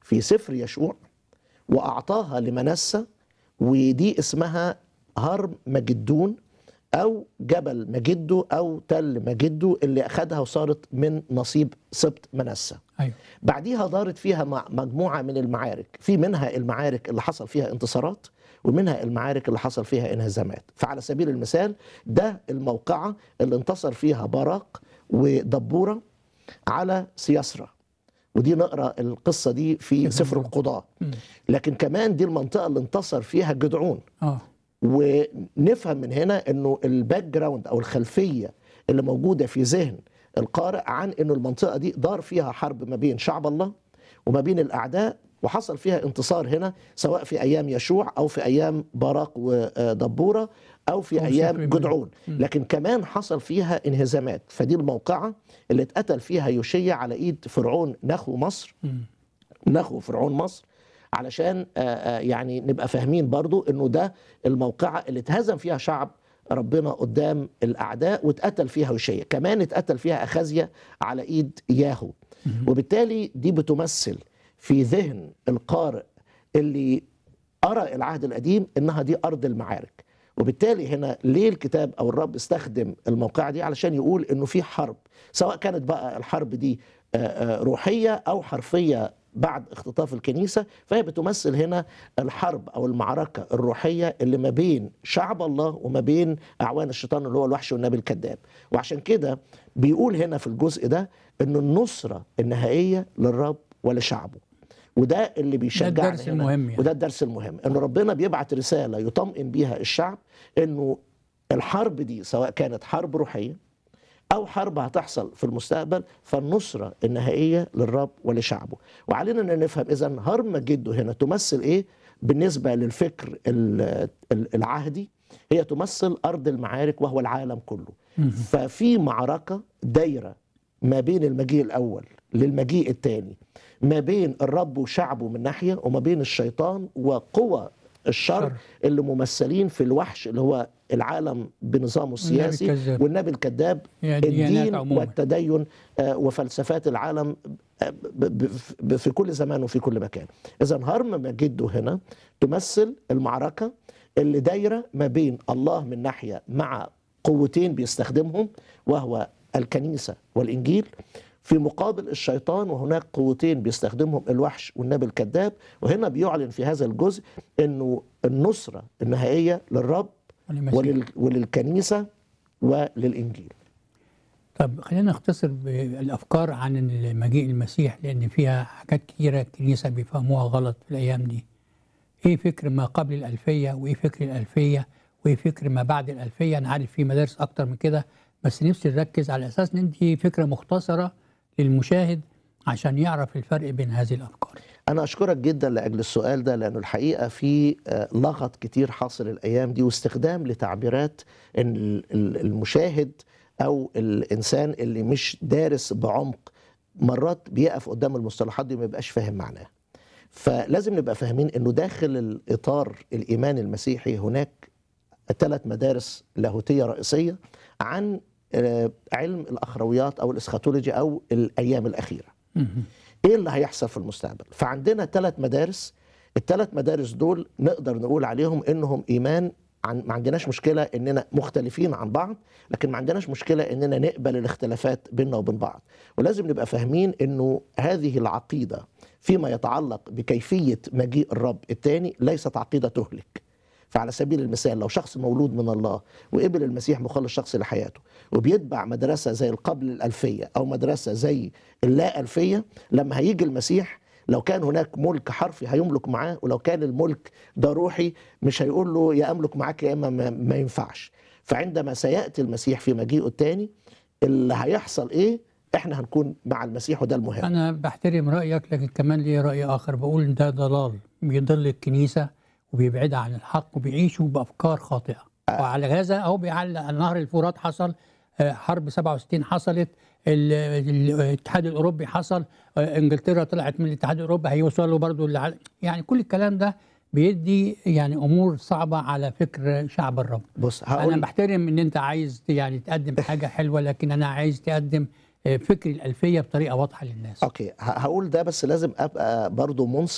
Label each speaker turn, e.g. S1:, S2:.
S1: في سفر يشوع واعطاها لمنسى ودي اسمها هرم مجدون او جبل مجدو او تل مجدو اللي اخذها وصارت من نصيب سبط منسى
S2: ايوه
S1: بعديها دارت فيها مع- مجموعة من المعارك في منها المعارك اللي حصل فيها انتصارات ومنها المعارك اللي حصل فيها انهزامات فعلى سبيل المثال ده الموقعة اللي انتصر فيها باراق ودبورة على سياسرة ودي نقرا القصة دي في سفر القضاء
S2: مم.
S1: لكن كمان دي المنطقة اللي انتصر فيها جدعون
S2: اه
S1: ونفهم من هنا انه الباك جراوند او الخلفيه اللي موجوده في ذهن القارئ عن انه المنطقه دي دار فيها حرب ما بين شعب الله وما بين الاعداء وحصل فيها انتصار هنا سواء في ايام يشوع او في ايام باراق ودبوره او في
S2: أو
S1: ايام
S2: سفر
S1: جدعون لكن كمان حصل فيها انهزامات فدي الموقعه اللي اتقتل فيها يوشيا على ايد فرعون نخو مصر
S2: مم.
S1: نخو فرعون مصر علشان آه، آه، يعني نبقى فاهمين برضو انه ده الموقعة اللي اتهزم فيها شعب ربنا قدام الاعداء واتقتل فيها هوشية كمان اتقتل فيها اخازيا على ايد ياهو وبالتالي دي بتمثل في ذهن القارئ اللي قرأ العهد القديم انها دي ارض المعارك وبالتالي هنا ليه الكتاب او الرب استخدم الموقعة دي علشان يقول انه في حرب سواء كانت بقى الحرب دي آه، آه، روحية او حرفية بعد اختطاف الكنيسة فهي بتمثل هنا الحرب أو المعركة الروحية اللي ما بين شعب الله وما بين أعوان الشيطان اللي هو الوحش والنبي الكذاب وعشان كده بيقول هنا في الجزء ده أن النصرة النهائية للرب ولشعبه وده اللي بيشجعنا
S2: الدرس
S1: هنا.
S2: المهم يعني.
S1: وده الدرس المهم ان ربنا بيبعت رساله يطمئن بيها الشعب انه الحرب دي سواء كانت حرب روحيه او حرب هتحصل في المستقبل فالنصره النهائيه للرب ولشعبه وعلينا ان نفهم اذا هرم جده هنا تمثل ايه بالنسبه للفكر ال- ال- العهدي هي تمثل ارض المعارك وهو العالم كله ففي معركه دايره ما بين المجيء الاول للمجيء الثاني ما بين الرب وشعبه من ناحيه وما بين الشيطان وقوى الشر
S2: الشر.
S1: اللي ممثلين في الوحش اللي هو العالم بنظامه السياسي
S2: الكذاب.
S1: والنبي الكذاب
S2: هي الديانات
S1: الدين
S2: عموما.
S1: والتدين آه، وفلسفات العالم آه، ب- ب- ب- في كل زمان وفي كل مكان اذا هرم مجده هنا تمثل المعركه اللي دايره ما بين الله من ناحيه مع قوتين بيستخدمهم وهو الكنيسه والانجيل في مقابل الشيطان وهناك قوتين بيستخدمهم الوحش والنبي الكذاب وهنا بيعلن في هذا الجزء انه النصره النهائيه للرب
S2: والمسيح.
S1: ولل وللكنيسه وللانجيل
S2: طب خلينا نختصر بالافكار عن مجيء المسيح لان فيها حاجات كتيره الكنيسه بيفهموها غلط في الايام دي. ايه فكر ما قبل الالفيه وايه فكر الالفيه وايه فكر ما بعد الالفيه انا عارف في مدارس اكتر من كده بس نفسي نركز على اساس ندي فكره مختصره للمشاهد عشان يعرف الفرق بين هذه الافكار.
S1: أنا أشكرك جدا لأجل السؤال ده لأنه الحقيقة في آه، لغط كتير حاصل الأيام دي واستخدام لتعبيرات إن ال- ال- المشاهد أو الإنسان اللي مش دارس بعمق مرات بيقف قدام المصطلحات دي وما يبقاش فاهم معناها فلازم نبقى فاهمين إنه داخل الإطار الإيمان المسيحي هناك ثلاث مدارس لاهوتية رئيسية عن آه، علم الأخرويات أو الإسخاتولوجي أو الأيام الأخيرة
S2: مهم.
S1: ايه اللي هيحصل في المستقبل فعندنا ثلاث مدارس الثلاث مدارس دول نقدر نقول عليهم انهم ايمان عن ما عندناش مشكله اننا مختلفين عن بعض لكن ما عندناش مشكله اننا نقبل الاختلافات بيننا وبين بعض ولازم نبقى فاهمين انه هذه العقيده فيما يتعلق بكيفيه مجيء الرب الثاني ليست عقيده تهلك فعلى سبيل المثال لو شخص مولود من الله وقبل المسيح مخلص شخصي لحياته وبيتبع مدرسة زي القبل الألفية أو مدرسة زي اللا ألفية لما هيجي المسيح لو كان هناك ملك حرفي هيملك معاه ولو كان الملك ده روحي مش هيقول له يا أملك معاك يا إما ما, ما ينفعش فعندما سيأتي المسيح في مجيئه الثاني اللي هيحصل إيه احنا هنكون مع المسيح وده المهم
S2: انا بحترم رايك لكن كمان لي راي اخر بقول إن ده ضلال بيضل الكنيسه وبيبعدها عن الحق وبيعيشوا بافكار خاطئه وعلى هذا اهو بيعلق على نهر الفرات حصل آه، حرب 67 حصلت ال- ال- الاتحاد الاوروبي حصل آه، انجلترا طلعت من الاتحاد الاوروبي هيوصلوا برضو اللي يعني كل الكلام ده بيدي يعني امور صعبه على فكر شعب الرب
S1: بص
S2: انا
S1: هقول
S2: بحترم ان انت عايز يعني تقدم حاجه حلوه لكن انا عايز تقدم آه، فكر الالفيه بطريقه واضحه للناس
S1: اوكي ه- هقول ده بس لازم ابقى برضو منصف